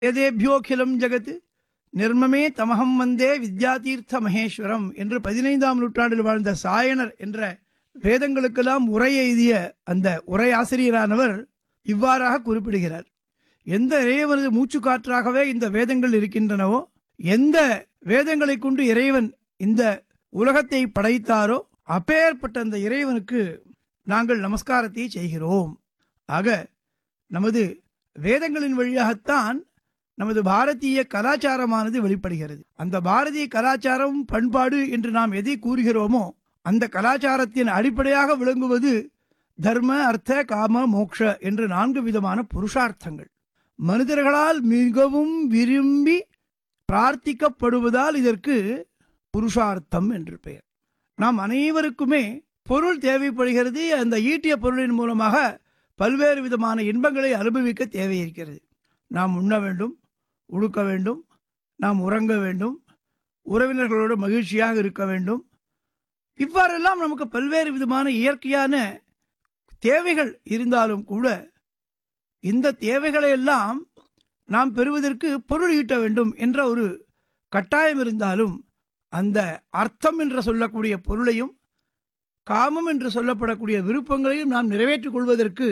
வேதேபியோகிலம் ஜகத் நிர்மமே தமகம் வந்தே வித்யாதீர்த்த மகேஸ்வரம் என்று பதினைந்தாம் நூற்றாண்டில் வாழ்ந்த சாயனர் என்ற வேதங்களுக்கெல்லாம் உரை எழுதிய அந்த உரையாசிரியரானவர் இவ்வாறாக குறிப்பிடுகிறார் எந்த இறைவனது மூச்சுக்காற்றாகவே இந்த வேதங்கள் இருக்கின்றனவோ எந்த வேதங்களை கொண்டு இறைவன் இந்த உலகத்தை படைத்தாரோ அப்பேற்பட்ட அந்த இறைவனுக்கு நாங்கள் நமஸ்காரத்தை செய்கிறோம் ஆக நமது வேதங்களின் வழியாகத்தான் நமது பாரதிய கலாச்சாரமானது வெளிப்படுகிறது அந்த பாரதிய கலாச்சாரம் பண்பாடு என்று நாம் எதை கூறுகிறோமோ அந்த கலாச்சாரத்தின் அடிப்படையாக விளங்குவது தர்ம அர்த்த காம மோக்ஷ என்று நான்கு விதமான புருஷார்த்தங்கள் மனிதர்களால் மிகவும் விரும்பி பிரார்த்திக்கப்படுவதால் இதற்கு புருஷார்த்தம் என்று பெயர் நாம் அனைவருக்குமே பொருள் தேவைப்படுகிறது அந்த ஈட்டிய பொருளின் மூலமாக பல்வேறு விதமான இன்பங்களை அனுபவிக்க தேவை இருக்கிறது நாம் உண்ண வேண்டும் உடுக்க வேண்டும் நாம் உறங்க வேண்டும் உறவினர்களோடு மகிழ்ச்சியாக இருக்க வேண்டும் இவ்வாறெல்லாம் நமக்கு பல்வேறு விதமான இயற்கையான தேவைகள் இருந்தாலும் கூட இந்த தேவைகளை எல்லாம் நாம் பெறுவதற்கு பொருள் ஈட்ட வேண்டும் என்ற ஒரு கட்டாயம் இருந்தாலும் அந்த அர்த்தம் என்று சொல்லக்கூடிய பொருளையும் காமம் என்று சொல்லப்படக்கூடிய விருப்பங்களையும் நாம் நிறைவேற்றிக் கொள்வதற்கு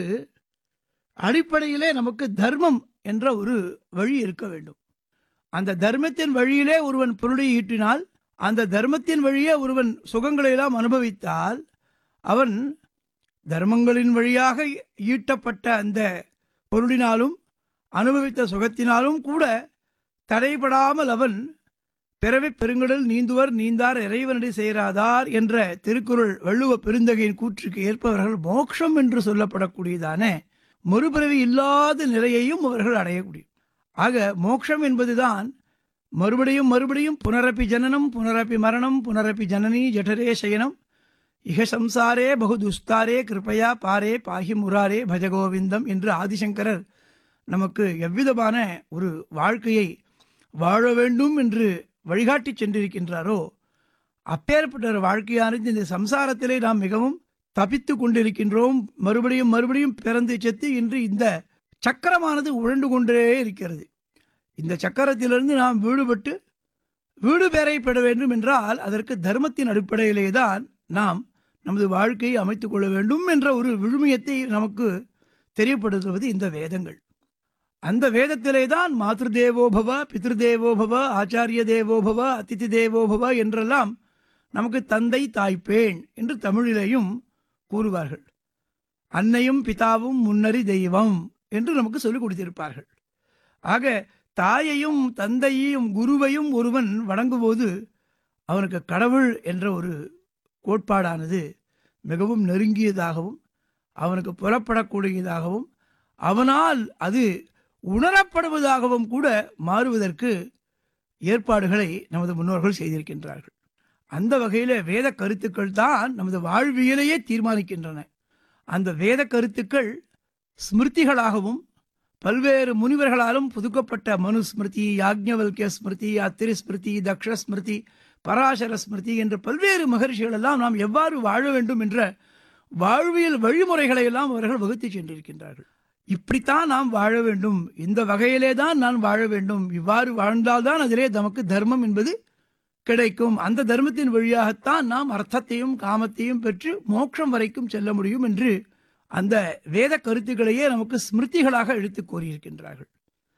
அடிப்படையிலே நமக்கு தர்மம் என்ற ஒரு வழி இருக்க வேண்டும் அந்த தர்மத்தின் வழியிலே ஒருவன் பொருளை ஈட்டினால் அந்த தர்மத்தின் வழியே ஒருவன் சுகங்களை எல்லாம் அனுபவித்தால் அவன் தர்மங்களின் வழியாக ஈட்டப்பட்ட அந்த பொருளினாலும் அனுபவித்த சுகத்தினாலும் கூட தடைபடாமல் அவன் பிறவி பெருங்கடல் நீந்துவர் நீந்தார் இறைவனடி செய்கிறாதார் என்ற திருக்குறள் வள்ளுவ பெருந்தகையின் கூற்றுக்கு ஏற்பவர்கள் மோட்சம் என்று சொல்லப்படக்கூடியதான மறுபிறவி இல்லாத நிலையையும் அவர்கள் அடைய முடியும் ஆக மோட்சம் என்பதுதான் மறுபடியும் மறுபடியும் புனரப்பி ஜனனம் புனரப்பி மரணம் புனரப்பி ஜனனி ஜடரே சயனம் இக சம்சாரே பகு துஸ்தாரே கிருப்பையா பாரே பாகி முராரே பஜகோவிந்தம் என்று ஆதிசங்கரர் நமக்கு எவ்விதமான ஒரு வாழ்க்கையை வாழ வேண்டும் என்று வழிகாட்டி சென்றிருக்கின்றாரோ அப்பேற்பட்ட ஒரு வாழ்க்கையானது இந்த சம்சாரத்திலே நாம் மிகவும் தப்பித்து கொண்டிருக்கின்றோம் மறுபடியும் மறுபடியும் பிறந்து செத்து இன்று இந்த சக்கரமானது உழண்டு கொண்டே இருக்கிறது இந்த சக்கரத்திலிருந்து நாம் வீடுபட்டு வீடு பேரை பெற வேண்டும் என்றால் அதற்கு தர்மத்தின் அடிப்படையிலே தான் நாம் நமது வாழ்க்கையை அமைத்துக் கொள்ள வேண்டும் என்ற ஒரு விழுமியத்தை நமக்கு தெரியப்படுத்துவது இந்த வேதங்கள் அந்த வேதத்திலே தான் மாத்ரு தேவோபவ பித்ரு தேவோபவ ஆச்சாரிய தேவோபவ அதிதி தேவோபவ என்றெல்லாம் நமக்கு தந்தை தாய்ப்பேன் என்று தமிழிலேயும் கூறுவார்கள் அன்னையும் பிதாவும் முன்னறி தெய்வம் என்று நமக்கு சொல்லிக் கொடுத்திருப்பார்கள் ஆக தாயையும் தந்தையையும் குருவையும் ஒருவன் வணங்கும்போது அவனுக்கு கடவுள் என்ற ஒரு கோட்பாடானது மிகவும் நெருங்கியதாகவும் அவனுக்கு புறப்படக்கூடியதாகவும் அவனால் அது உணரப்படுவதாகவும் கூட மாறுவதற்கு ஏற்பாடுகளை நமது முன்னோர்கள் செய்திருக்கின்றார்கள் அந்த வகையில் வேத கருத்துக்கள் தான் நமது வாழ்வியலையே தீர்மானிக்கின்றன அந்த வேத கருத்துக்கள் ஸ்மிருதிகளாகவும் பல்வேறு முனிவர்களாலும் புதுக்கப்பட்ட மனு ஸ்மிருதி யாக்ஞவல்கிய ஸ்மிருதி அத்திரி ஸ்மிருதி தக்ஷ ஸ்மிருதி பராசர ஸ்மிருதி என்ற பல்வேறு மகர்ஷிகள் எல்லாம் நாம் எவ்வாறு வாழ வேண்டும் என்ற வாழ்வியல் வழிமுறைகளை எல்லாம் அவர்கள் வகுத்து சென்றிருக்கின்றார்கள் இப்படித்தான் நாம் வாழ வேண்டும் இந்த வகையிலே தான் நான் வாழ வேண்டும் இவ்வாறு வாழ்ந்தால்தான் அதிலே நமக்கு தர்மம் என்பது கிடைக்கும் அந்த தர்மத்தின் வழியாகத்தான் நாம் அர்த்தத்தையும் காமத்தையும் பெற்று மோட்சம் வரைக்கும் செல்ல முடியும் என்று அந்த வேத கருத்துக்களையே நமக்கு ஸ்மிருதிகளாக எடுத்து கூறியிருக்கின்றார்கள்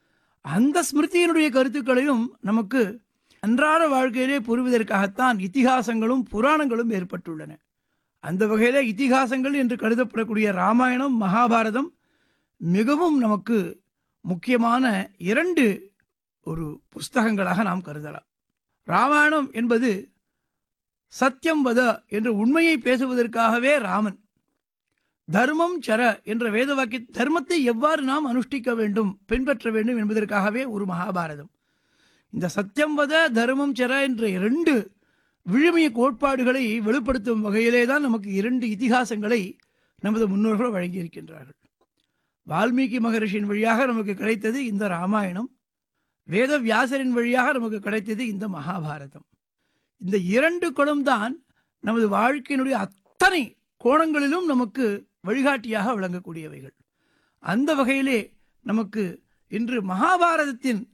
அந்த ஸ்மிருதியினுடைய கருத்துக்களையும் நமக்கு அன்றாட வாழ்க்கையிலே புரிவதற்காகத்தான் இத்திகாசங்களும் புராணங்களும் ஏற்பட்டுள்ளன அந்த வகையிலே இத்திகாசங்கள் என்று கருதப்படக்கூடிய ராமாயணம் மகாபாரதம் மிகவும் நமக்கு முக்கியமான இரண்டு ஒரு புஸ்தகங்களாக நாம் கருதலாம் ராமாயணம் என்பது சத்தியம் வத என்று உண்மையை பேசுவதற்காகவே ராமன் தர்மம் சர என்ற வேத வாக்கிய தர்மத்தை எவ்வாறு நாம் அனுஷ்டிக்க வேண்டும் பின்பற்ற வேண்டும் என்பதற்காகவே ஒரு மகாபாரதம் இந்த சத்தியம் வத தர்மம் சர என்ற இரண்டு விழுமிய கோட்பாடுகளை வெளிப்படுத்தும் வகையிலே தான் நமக்கு இரண்டு இதிகாசங்களை நமது முன்னோர்கள் வழங்கியிருக்கின்றார்கள் வால்மீகி மகரிஷியின் வழியாக நமக்கு கிடைத்தது இந்த ராமாயணம் வேத வியாசரின் வழியாக நமக்கு கிடைத்தது இந்த மகாபாரதம் இந்த இரண்டு குணம்தான் நமது வாழ்க்கையினுடைய அத்தனை கோணங்களிலும் நமக்கு வழிகாட்டியாக விளங்கக்கூடியவைகள் அந்த வகையிலே நமக்கு இன்று மகாபாரதத்தின்